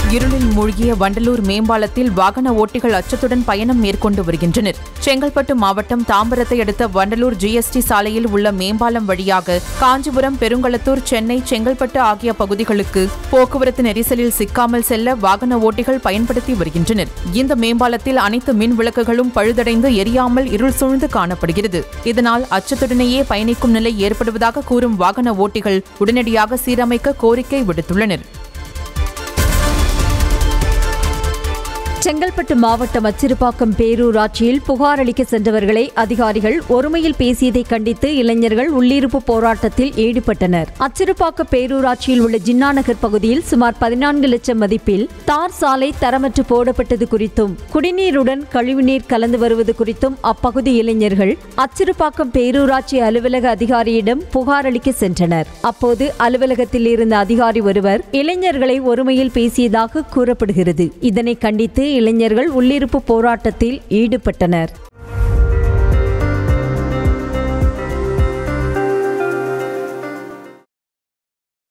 இருளில் மூழ்கிய வண்டலூர் மேம்பாலத்தில் வாகன ஓட்டிகள் அச்சத்துடன் பயணம் மேற்கொண்டு வருகின்றனர் செங்கல்பட்டு மாவட்டம் தாம்பரத்தை அடுத்த வண்டலூர் ஜிஎஸ்டி சாலையில் உள்ள மேம்பாலம் வழியாக காஞ்சிபுரம் பெருங்களத்தூர் சென்னை செங்கல்பட்டு ஆகிய பகுதிகளுக்கு போக்குவரத்து நெரிசலில் சிக்காமல் செல்ல வாகன ஓட்டிகள் பயன்படுத்தி வருகின்றனர் இந்த மேம்பாலத்தில் அனைத்து மின் விளக்குகளும் பழுதடைந்து எரியாமல் இருள் சூழ்ந்து காணப்படுகிறது இதனால் அச்சத்துடனேயே பயணிக்கும் நிலை ஏற்படுவதாக கூறும் வாகன ஓட்டிகள் உடனடியாக சீரமைக்க கோரிக்கை விடுத்துள்ளனர் செங்கல்பட்டு மாவட்டம் அச்சிறுபாக்கம் பேரூராட்சியில் புகார் அளிக்க சென்றவர்களை அதிகாரிகள் ஒருமையில் பேசியதை கண்டித்து இளைஞர்கள் உள்ளிருப்பு போராட்டத்தில் ஈடுபட்டனர் அச்சிறுபாக்க பேரூராட்சியில் உள்ள ஜின்னா நகர் பகுதியில் சுமார் பதினான்கு லட்சம் மதிப்பில் தார் சாலை தரமற்று போடப்பட்டது குறித்தும் குடிநீருடன் கழிவுநீர் கலந்து வருவது குறித்தும் அப்பகுதி இளைஞர்கள் அச்சிறுபாக்கம் பேரூராட்சி அலுவலக அதிகாரியிடம் புகார் அளிக்க சென்றனர் அப்போது அலுவலகத்தில் இருந்த அதிகாரி ஒருவர் இளைஞர்களை ஒருமையில் பேசியதாக கூறப்படுகிறது இதனை கண்டித்து இளைஞர்கள் உள்ளிருப்பு போராட்டத்தில் ஈடுபட்டனர்